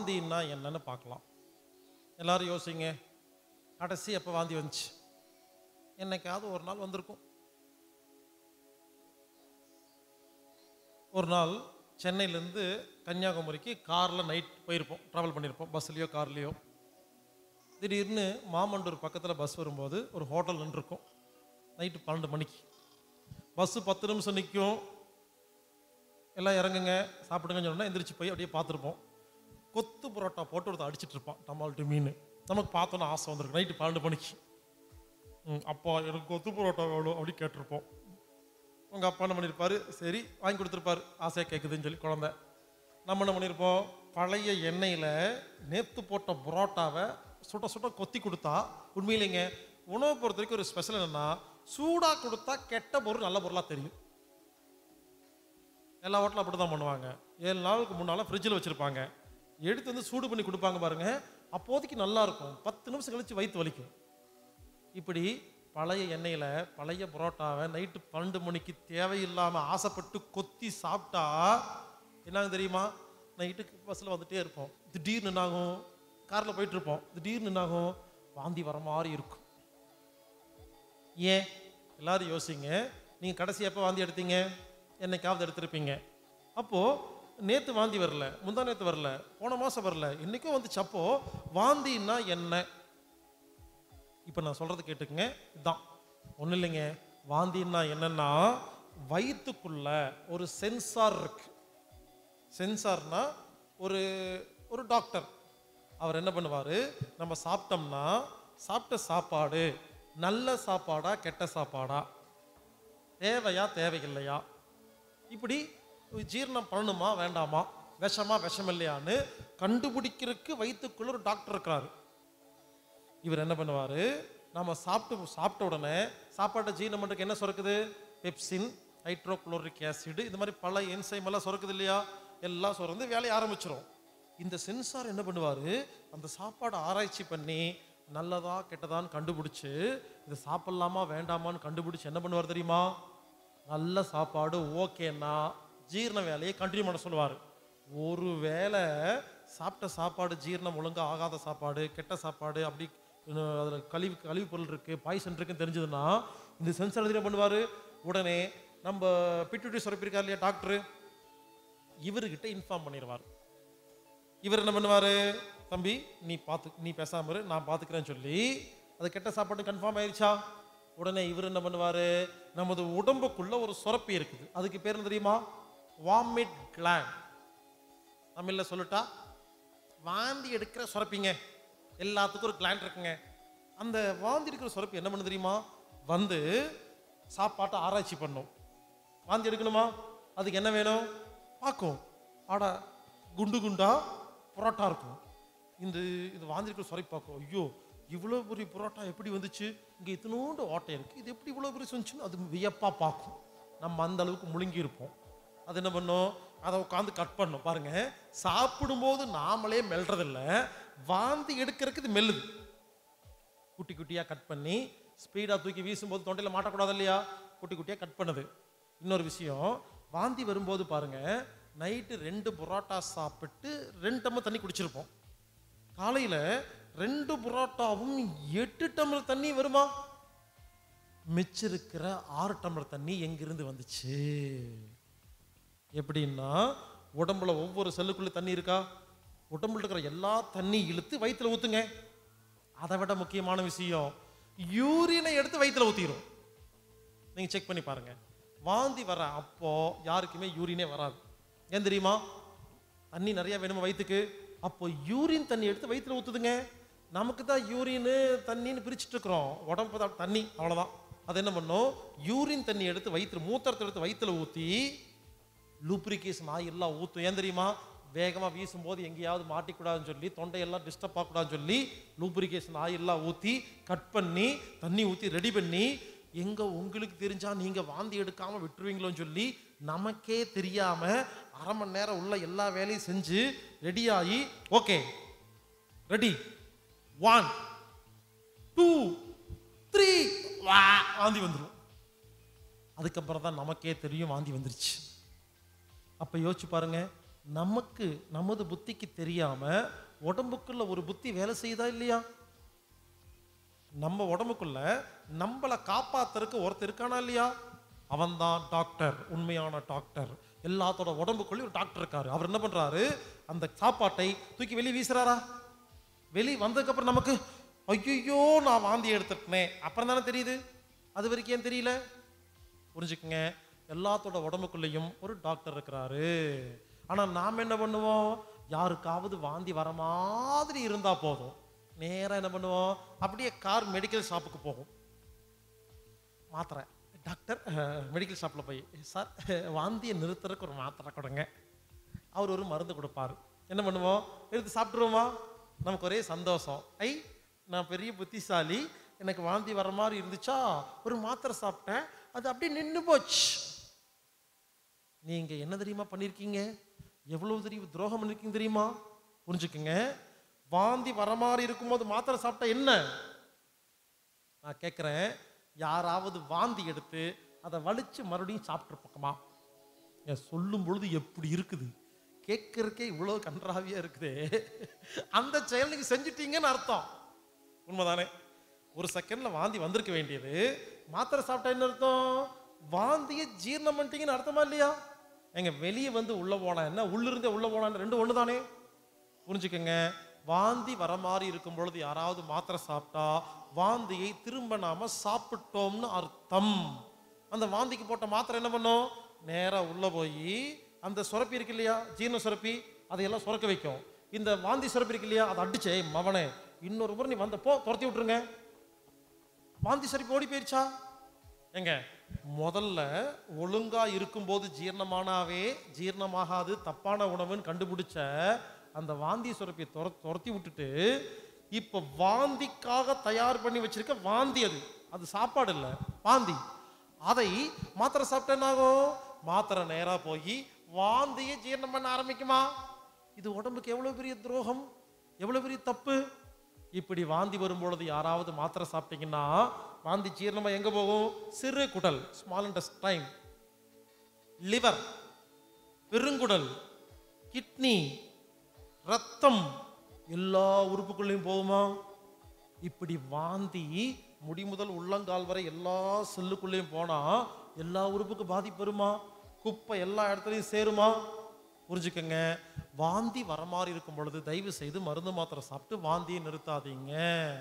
வாந்தின்னா என்னன்னு பார்க்கலாம் எல்லாரும் யோசிங்க கடைசி எப்போ வாந்தி வந்துச்சு என்னைக்காவது ஒரு நாள் வந்திருக்கும் ஒரு நாள் சென்னையிலேருந்து கன்னியாகுமரிக்கு காரில் நைட் போயிருப்போம் ட்ராவல் பண்ணியிருப்போம் பஸ்லேயோ கார்லேயோ திடீர்னு மாமண்டூர் பக்கத்தில் பஸ் வரும்போது ஒரு ஹோட்டல் நின்றுருக்கும் நைட்டு பன்னெண்டு மணிக்கு பஸ்ஸு பத்து நிமிஷம் நிற்கும் எல்லாம் இறங்குங்க சாப்பிடுங்கன்னு சொன்னால் எந்திரிச்சு போய் அப்படியே பார்த்துருப்போம் கொத்து புரோட்டா போட்டு ஒருத்தன் அடிச்சிட்டு இருப்பான் டமால்ட்டு மீன் நமக்கு பார்த்தோன்னா ஆசை வந்திருக்கு நைட்டு பன்னெண்டு மணிக்கு ம், அப்பா எனக்கு கொத்து புரோட்டா வேணும் அப்படி கேட்டிருப்போம் உங்கள் அப்பா என்ன பண்ணியிருப்பாரு சரி வாங்கி கொடுத்துருப்பாரு ஆசையாக கேட்குதுன்னு சொல்லி குழந்த நம்ம என்ன பண்ணியிருப்போம் பழைய எண்ணெயில் நேத்து போட்ட புரோட்டாவை சுட சுட கொத்தி கொடுத்தா உண்மையிலேங்க உணவை பொறுத்த வரைக்கும் ஒரு ஸ்பெஷல் என்னென்னா சூடாக கொடுத்தா கெட்ட பொருள் நல்ல பொருளாக தெரியும் எல்லா ஹோட்டலும் அப்படி தான் பண்ணுவாங்க ஏழு நாளுக்கு முன்னால் ஃப்ரிட்ஜில் வச்சுருப்பாங்க எடுத்து வந்து சூடு பண்ணி கொடுப்பாங்க பாருங்க அப்போதைக்கு நல்லா இருக்கும் பத்து நிமிஷம் கழிச்சு வயிற்று வலிக்கும் இப்படி பழைய எண்ணெயில் பழைய புரோட்டாவை நைட்டு பன்னெண்டு மணிக்கு தேவையில்லாமல் ஆசைப்பட்டு கொத்தி சாப்பிட்டா என்னாகும் தெரியுமா நைட்டுக்கு பஸ்ஸில் வந்துட்டே இருப்போம் திடீர்னு என்னாகும் காரில் போயிட்டு இருப்போம் திடீர்னு என்னாகும் வாந்தி வர மாதிரி இருக்கும் ஏன் எல்லாரும் யோசிங்க நீங்கள் கடைசி எப்போ வாந்தி எடுத்தீங்க என்னைக்காவது எடுத்திருப்பீங்க அப்போது நேற்று வாந்தி வரல முந்தா நேற்று வரல போன மாதம் வரல இன்றைக்கும் வந்துச்சு அப்போ வாந்தின்னா என்ன இப்போ நான் சொல்கிறது கேட்டுக்கங்க இதுதான் ஒன்றும் இல்லைங்க வாந்தின்னா என்னன்னா வயிற்றுக்குள்ள ஒரு சென்சார் இருக்கு சென்சார்னா ஒரு ஒரு டாக்டர் அவர் என்ன பண்ணுவார் நம்ம சாப்பிட்டோம்னா சாப்பிட்ட சாப்பாடு நல்ல சாப்பாடா கெட்ட சாப்பாடா தேவையா தேவையில்லையா இப்படி ஜீரணம் பண்ணணுமா வேண்டாமா விஷமா விஷம் இல்லையான்னு கண்டுபிடிக்கிறதுக்கு வயிற்றுக்குள்ள ஒரு டாக்டர் இருக்கிறாரு இவர் என்ன பண்ணுவார் நம்ம சாப்பிட்டு சாப்பிட்ட உடனே சாப்பாட்டை ஜீரணம் பண்ணுறதுக்கு என்ன சுரக்குது பெப்சின் ஹைட்ரோகுளோரிக் ஆசிட் இந்த மாதிரி பல என்சைம் எல்லாம் சுரக்குது இல்லையா எல்லாம் சுரந்து வேலையை ஆரம்பிச்சிரும் இந்த சென்சார் என்ன பண்ணுவார் அந்த சாப்பாடை ஆராய்ச்சி பண்ணி நல்லதா கெட்டதான்னு கண்டுபிடிச்சு இதை சாப்பிட்லாமா வேண்டாமான்னு கண்டுபிடிச்சு என்ன பண்ணுவார் தெரியுமா நல்ல சாப்பாடு ஓகேன்னா ஜீரண வேலையை கண்டினியூ பண்ண சொல்லுவார் ஒரு வேளை சாப்பிட்ட சாப்பாடு ஜீரணம் ஒழுங்கா ஆகாத சாப்பாடு கெட்ட சாப்பாடு அப்படி அதில் கழிவு கழிவு பொருள் இருக்குது பாய்சன் இருக்குன்னு தெரிஞ்சதுன்னா இந்த சென்சார் என்ன பண்ணுவார் உடனே நம்ம பிட்டுட்டி சுரப்பிருக்கார் இல்லையா டாக்டரு இவர்கிட்ட இன்ஃபார்ம் பண்ணிடுவார் இவர் என்ன பண்ணுவார் தம்பி நீ பார்த்து நீ பேசாம இரு நான் பார்த்துக்கிறேன்னு சொல்லி அது கெட்ட சாப்பாடு கன்ஃபார்ம் ஆயிருச்சா உடனே இவர் என்ன பண்ணுவார் நமது உடம்புக்குள்ள ஒரு சுரப்பி இருக்குது அதுக்கு பேர் என்ன தெரியுமா வாமிட் கிளாண்ட் தமிழில் சொல்லட்டா வாந்தி எடுக்கிற சுரப்பிங்க எல்லாத்துக்கும் ஒரு கிளாண்ட் இருக்குங்க அந்த வாந்தி எடுக்கிற சுரப்பி என்ன பண்ணு தெரியுமா வந்து சாப்பாட்டை ஆராய்ச்சி பண்ணும் வாந்தி எடுக்கணுமா அதுக்கு என்ன வேணும் பார்க்கும் ஆடா குண்டு குண்டா புரோட்டா இருக்கும் இந்த இது வாந்தி இருக்கிற சுரப்பி பார்க்கும் ஐயோ இவ்வளோ பெரிய புரோட்டா எப்படி வந்துச்சு இங்கே இத்தினோண்டு ஓட்டை இருக்குது இது எப்படி இவ்வளோ பெரிய வந்துச்சுன்னு அது வியப்பாக பார்க்கும் நம்ம அந்த அளவுக்கு முழுங்கி இருப்போம் அது என்ன பண்ணும் அதை உட்காந்து கட் பண்ணும் பாருங்க சாப்பிடும்போது நாமளே மெல்றதில்ல வாந்தி எடுக்கிறதுக்கு இது மெல்லுது குட்டி குட்டியாக கட் பண்ணி ஸ்பீடாக தூக்கி வீசும்போது தொண்டையில் மாட்டக்கூடாது இல்லையா குட்டி குட்டியாக கட் பண்ணுது இன்னொரு விஷயம் வாந்தி வரும்போது பாருங்க நைட்டு ரெண்டு புரோட்டா சாப்பிட்டு ரெண்டு டம்ளர் தண்ணி குடிச்சிருப்போம் காலையில் ரெண்டு புரோட்டாவும் எட்டு டம்ளர் தண்ணி வருமா மிச்சிருக்கிற ஆறு டம்ளர் தண்ணி எங்கிருந்து வந்துச்சு எப்படின்னா உடம்புல ஒவ்வொரு செல்லுக்குள்ள தண்ணி இருக்கா உடம்புல இருக்கிற எல்லா தண்ணி இழுத்து வயிற்றுல ஊத்துங்க அதை விட முக்கியமான விஷயம் யூரினை எடுத்து வயிற்றுல ஊத்திரும் நீங்க செக் பண்ணி பாருங்க வாந்தி வர அப்போ யாருக்குமே யூரினே வராது ஏன் தெரியுமா தண்ணி நிறைய வேணுமா வயிற்றுக்கு அப்போ யூரின் தண்ணி எடுத்து வயிற்றுல ஊத்துதுங்க நமக்கு தான் யூரின் தண்ணின்னு பிரிச்சுட்டு இருக்கிறோம் உடம்பு தான் தண்ணி அவ்வளோதான் அது என்ன பண்ணும் யூரின் தண்ணி எடுத்து வயிற்றுல மூத்திரத்தை எடுத்து வயிற்றுல ஊற்றி லூப்ரிகேஷன் ஆயில் எல்லாம் ஊற்றும் ஏன் தெரியுமா வேகமாக வீசும்போது எங்கேயாவது மாட்டிக்கூடாதுன்னு சொல்லி தொண்டையெல்லாம் டிஸ்டர்ப் ஆகக்கூடாதுன்னு சொல்லி லூப்ரிகேஷன் ஆயில்லாம் ஊற்றி கட் பண்ணி தண்ணி ஊற்றி ரெடி பண்ணி எங்க உங்களுக்கு தெரிஞ்சா நீங்க வாந்தி எடுக்காம விட்டுருவீங்களோன்னு சொல்லி நமக்கே தெரியாம அரை மணி நேரம் உள்ள எல்லா வேலையும் செஞ்சு ரெடியாகி okay ready one two three வா வாந்தி வந்துடும் அதுக்கப்புறம் தான் நமக்கே தெரியும் வாந்தி வந்துருச்சு அப்போ யோசிச்சு பாருங்க நமக்கு நமது புத்திக்கு தெரியாம உடம்புக்குள்ள ஒரு புத்தி வேலை செய்யுதா இல்லையா நம்ம உடம்புக்குள்ள நம்மளை காப்பாத்துறதுக்கு ஒருத்தர் இருக்கானா இல்லையா அவன்தான் டாக்டர் உண்மையான டாக்டர் எல்லாத்தோட உடம்புக்குள்ளேயும் ஒரு டாக்டர் இருக்காரு அவர் என்ன பண்றாரு அந்த சாப்பாட்டை தூக்கி வெளியே வீசுறாரா வெளியே வந்ததுக்கு அப்புறம் நமக்கு ஐயோ நான் வாந்தி எடுத்துட்டேனே அப்புறம் தானே தெரியுது அது வரைக்கும் ஏன் தெரியல புரிஞ்சுக்குங்க எல்லாத்தோட உடம்புக்குள்ளேயும் ஒரு டாக்டர் இருக்கிறாரு ஆனா நாம் என்ன பண்ணுவோம் யாருக்காவது வாந்தி வர மாதிரி இருந்தா போதும் நேரா என்ன பண்ணுவோம் அப்படியே கார் மெடிக்கல் ஷாப்புக்கு போகும் மாத்திரை டாக்டர் மெடிக்கல் ஷாப்பில் போய் சார் வாந்தியை நிறுத்துறதுக்கு ஒரு மாத்திரை கொடுங்க அவர் ஒரு மருந்து கொடுப்பாரு என்ன பண்ணுவோம் எடுத்து சாப்பிட்ருவோமா நமக்கு ஒரே சந்தோஷம் ஐ நான் பெரிய புத்திசாலி எனக்கு வாந்தி வர மாதிரி இருந்துச்சா ஒரு மாத்திரை சாப்பிட்டேன் அது அப்படியே நின்று போச்சு நீங்க என்ன தெரியுமா பண்ணியிருக்கீங்க எவ்வளவு தெரியும் துரோகம் பண்ணிருக்கீங்க தெரியுமா புரிஞ்சுக்குங்க வாந்தி வர மாதிரி இருக்கும்போது மாத்திரை சாப்பிட்டா என்ன நான் கேட்குறேன் யாராவது வாந்தி எடுத்து அதை வலிச்சு மறுபடியும் சாப்பிட்ருப்போமா ஏன் சொல்லும் பொழுது எப்படி இருக்குது கேட்கறக்கே இவ்வளோ கன்றாவியா இருக்குதே அந்த செயல் நீங்க செஞ்சிட்டீங்கன்னு அர்த்தம் உண்மைதானே ஒரு செகண்ட்ல வாந்தி வந்திருக்க வேண்டியது மாத்திரை சாப்பிட்டா என்ன அர்த்தம் வாந்தியை ஜீரணம் பண்ணிட்டீங்கன்னு அர்த்தமா இல்லையா எங்க வெளியே வந்து உள்ள போனா என்ன உள்ளிருந்தே உள்ள போனா ரெண்டு ஒன்று தானே புரிஞ்சுக்கங்க வாந்தி வர மாதிரி இருக்கும் பொழுது யாராவது மாத்திரை சாப்பிட்டா வாந்தியை திரும்ப நாம சாப்பிட்டோம்னு அர்த்தம் அந்த வாந்திக்கு போட்ட மாத்திரை என்ன பண்ணும் நேரா உள்ள போய் அந்த சுரப்பி இருக்கு இல்லையா ஜீரண சுரப்பி அதையெல்லாம் சுரக்க வைக்கும் இந்த வாந்தி சுரப்பி இருக்கு இல்லையா அதை அடிச்சே மவனே இன்னொரு முறை நீ வந்த போ துரத்தி விட்டுருங்க வாந்தி சுரப்பி ஓடி போயிருச்சா எங்க முதல்ல ஒழுங்கா இருக்கும்போது ஜீரணமானாவே ஜீரணமாகாது தப்பான உணவுன்னு கண்டுபிடிச்ச அந்த வாந்தி சுரப்பியை துர துரத்தி விட்டுட்டு இப்ப வாந்திக்காக தயார் பண்ணி வச்சிருக்க வாந்தி அது அது சாப்பாடு இல்லை வாந்தி அதை மாத்திரை சாப்பிட்டா என்ன ஆகும் மாத்திரை நேரா போய் வாந்தியை ஜீரணம் பண்ண ஆரம்பிக்குமா இது உடம்புக்கு எவ்வளவு பெரிய துரோகம் எவ்வளவு பெரிய தப்பு இப்படி வாந்தி வரும் பொழுது யாராவது மாத்திரை சாப்பிட்டீங்கன்னா வாந்தி ஜீரணமா எங்க போகும் சிறு குடல் ஸ்மால் இன்டெஸ்டைன் லிவர் பெருங்குடல் கிட்னி ரத்தம் எல்லா உறுப்புக்குள்ளேயும் போகுமா இப்படி வாந்தி முடி முதல் உள்ளங்கால் வரை எல்லா செல்லுக்குள்ளேயும் போனா எல்லா உறுப்புக்கு பாதிப்பு வருமா குப்பை எல்லா இடத்துலையும் சேருமா புரிஞ்சுக்கங்க வாந்தி வர மாதிரி இருக்கும் பொழுது தயவு செய்து மருந்து மாத்திரை சாப்பிட்டு வாந்தியை நிறுத்தாதீங்க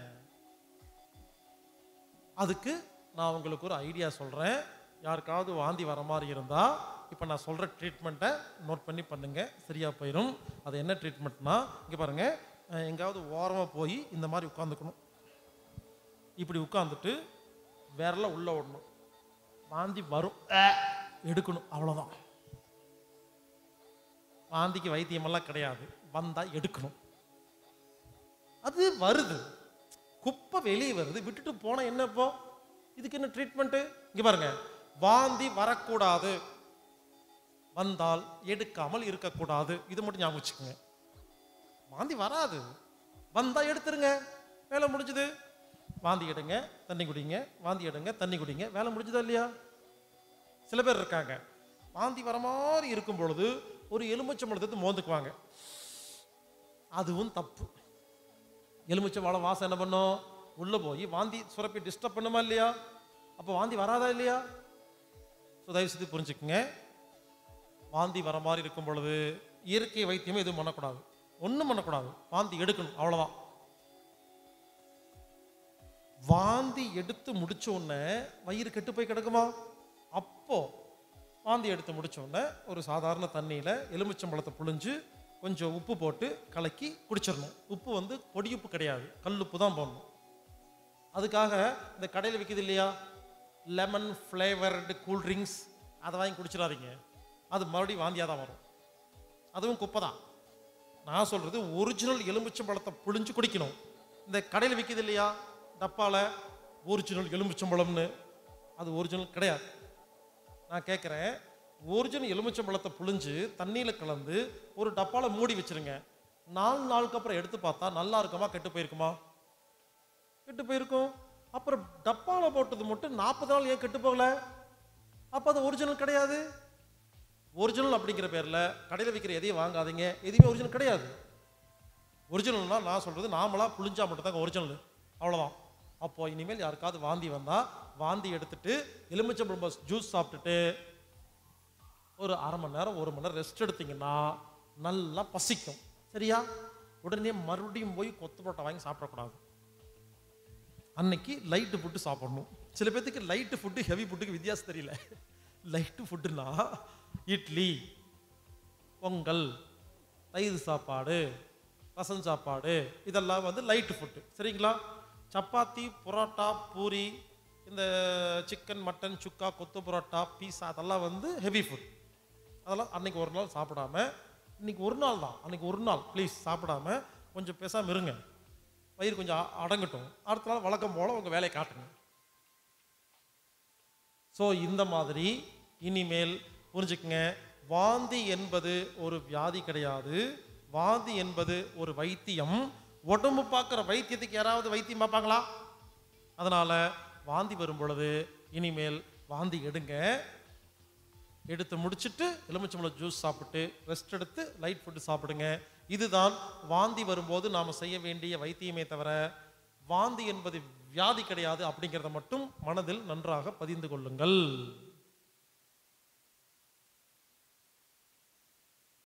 அதுக்கு நான் உங்களுக்கு ஒரு ஐடியா சொல்றேன் யாருக்காவது வாந்தி வர மாதிரி இருந்தா இப்போ நான் சொல்ற ட்ரீட்மெண்ட்டை நோட் பண்ணி பண்ணுங்க சரியா போயிடும் அது என்ன ட்ரீட்மெண்ட்னா இங்க பாருங்க அஹ் எங்காவது ஓரமா போய் இந்த மாதிரி உட்காந்துக்கணும் இப்படி உட்காந்துட்டு விரல உள்ள விடணும் வாந்தி வரும் அ, எடுக்கணும் அவ்வளவுதான் வாந்திக்கு வைத்தியமெல்லாம் கிடையாது வந்தா எடுக்கணும் அது வருது குப்பை வெளியே வருது விட்டுட்டு போனா என்ன இப்போ இதுக்கு என்ன ட்ரீட்மெண்ட் இங்க பாருங்க வாந்தி வரக்கூடாது வந்தால் எடுக்காமல் இருக்கக்கூடாது இது மட்டும் ஞாபகம் வச்சுக்கோங்க வாந்தி வராது வந்தா எடுத்துருங்க வேலை முடிஞ்சுது வாந்தி எடுங்க தண்ணி குடிங்க வாந்தி எடுங்க தண்ணி குடிங்க வேலை முடிஞ்சுதா இல்லையா சில பேர் இருக்காங்க வாந்தி வர மாதிரி இருக்கும் பொழுது ஒரு எலுமிச்சம்பழத்தை எடுத்து மோந்துக்குவாங்க அதுவும் தப்பு எலுமிச்சை வாழை வாசம் என்ன பண்ணும் உள்ள போய் வாந்தி சுரப்பி டிஸ்டர்ப் பண்ணுமா இல்லையா அப்போ வாந்தி வராதா இல்லையா ஸோ தயவு செய்து புரிஞ்சுக்குங்க வாந்தி வர மாதிரி இருக்கும் பொழுது இயற்கை வைத்தியமே எதுவும் பண்ணக்கூடாது ஒன்றும் பண்ணக்கூடாது வாந்தி எடுக்கணும் அவ்வளோதான் வாந்தி எடுத்து முடிச்ச உடனே வயிறு கெட்டு போய் கிடக்குமா அப்போ வாந்தி எடுத்து முடிச்ச உடனே ஒரு சாதாரண தண்ணியில் எலுமிச்சம்பழத்தை புழிஞ்சு கொஞ்சம் உப்பு போட்டு கலக்கி குடிச்சிடணும் உப்பு வந்து பொடி உப்பு கிடையாது கல் உப்பு தான் போடணும் அதுக்காக இந்த கடையில் விற்கிது இல்லையா லெமன் ஃப்ளேவர்டு கூல் ட்ரிங்க்ஸ் அதை வாங்கி குடிச்சிடாதீங்க அது மறுபடியும் வாந்தியாக தான் வரும் அதுவும் குப்பை தான் நான் சொல்றது ஒரிஜினல் எலுமிச்சம்பழத்தை புழிஞ்சு குடிக்கணும் இந்த கடையில் விற்கிது இல்லையா டப்பால ஒரிஜினல் எலுமிச்சம்பழம்னு அது ஒரிஜினல் கிடையாது நான் கேட்குறேன் ஒரிஜினல் எலுமிச்சம்பழத்தை புழிஞ்சு தண்ணியில் கலந்து ஒரு டப்பால மூடி வச்சிருங்க நாலு நாளுக்கு அப்புறம் எடுத்து பார்த்தா நல்லா இருக்குமா கெட்டு போயிருக்குமா கெட்டு போயிருக்கும் அப்புறம் டப்பால போட்டது மட்டும் நாற்பது நாள் ஏன் கெட்டு போகல அப்போ அது ஒரிஜினல் கிடையாது ஒரிஜினல் அப்படிங்கிற பேரில் கடையில் விற்கிற எதையும் வாங்காதீங்க எதுவுமே ஒரிஜினல் கிடையாது ஒரிஜினல்னா நான் சொல்கிறது நாமளாக புளிஞ்சா மட்டும்தாங்க ஒரிஜினல் அவ்வளோதான் அப்போ இனிமேல் யாருக்காவது வாந்தி வந்தால் வாந்தி எடுத்துட்டு எலுமிச்சம்பழம் ஜூஸ் சாப்பிட்டுட்டு ஒரு அரை மணி நேரம் ஒரு மணி நேரம் ரெஸ்ட் எடுத்தீங்கன்னா நல்லா பசிக்கும் சரியா உடனே மறுபடியும் போய் கொத்து பரோட்டா வாங்கி சாப்பிடக்கூடாது அன்னைக்கு லைட்டு ஃபுட்டு சாப்பிடணும் சில பேர்த்துக்கு லைட்டு ஃபுட்டு ஹெவி ஃபுட்டுக்கு வித்தியாசம் தெரியல லைட்டு ஃபுட்டுனா இட்லி பொங்கல் தயிர் சாப்பாடு ரசம் சாப்பாடு இதெல்லாம் வந்து லைட்டு ஃபுட்டு சரிங்களா சப்பாத்தி புரோட்டா பூரி இந்த சிக்கன் மட்டன் சுக்கா கொத்து புரோட்டா பீஸா அதெல்லாம் வந்து ஹெவி ஃபுட் அதெல்லாம் அன்னைக்கு ஒரு நாள் சாப்பிடாம இன்னைக்கு ஒரு நாள் தான் அன்னைக்கு ஒரு நாள் ப்ளீஸ் சாப்பிடாம கொஞ்சம் பேசாமல் இருங்க வயிறு கொஞ்சம் அ- அடங்கட்டும் அடுத்த நாள் வழக்கம் போல் உங்கள் வேலையை காட்டுங்க ஸோ இந்த மாதிரி இனிமேல் புரிஞ்சுக்குங்க வாந்தி என்பது ஒரு வியாதி கிடையாது வாந்தி என்பது ஒரு வைத்தியம் உடம்பு பார்க்குற வைத்தியத்துக்கு யாராவது வைத்தியம் பார்ப்பாங்களா அதனால வாந்தி வரும் பொழுது இனிமேல் வாந்தி எடுங்க எடுத்து முடிச்சிட்டு எலுமிச்சம்பழம் ஜூஸ் சாப்பிட்டு ரெஸ்ட் எடுத்து லைட் ஃபுட்டு சாப்பிடுங்க இதுதான் வாந்தி வரும்போது நாம் செய்ய வேண்டிய வைத்தியமே தவிர வாந்தி என்பது வியாதி கிடையாது அப்படிங்கிறத மட்டும் மனதில் நன்றாக பதிந்து கொள்ளுங்கள்